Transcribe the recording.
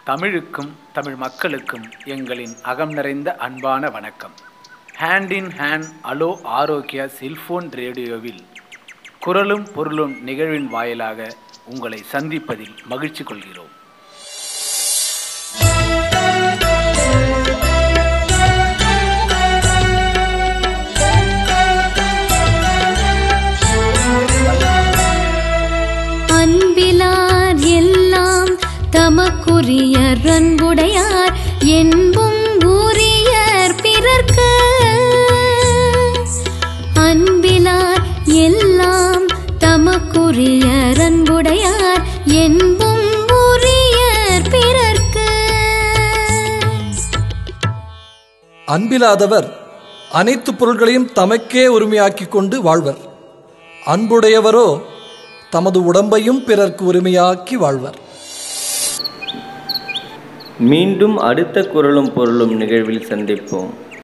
தமிழுக்கும் தமிழ் மக்களுக்கும் எங்களின் அகம் நிறைந்த அன்பான வணக்கம் ஹேண்ட் இன் ஹேண்ட் அலோ ஆரோக்கியா செல்போன் ரேடியோவில் குரலும் பொருளும் நிகழ்வின் வாயிலாக உங்களை சந்திப்பதில் மகிழ்ச்சி கொள்கிறோம் அன்பிலார் எல்லாம் தமக்குரியர் அன்புடையார் என்பும் உரியர் பிறர்க்கு அன்பிலார் எல்லாம் தமக்குரியர் அன்புடையார் என்பும் உரியர் பிறர்க்கு அன்பிலாதவர் அனைத்து பொருள்களையும் தமக்கே உரிமையாக்கிக் கொண்டு வாழ்வர் அன்புடையவரோ தமது உடம்பையும் பிறர்க்கு உரிமையாக்கி வாழ்வர் மீண்டும் அடுத்த குரலும் பொருளும் நிகழ்வில் சந்திப்போம்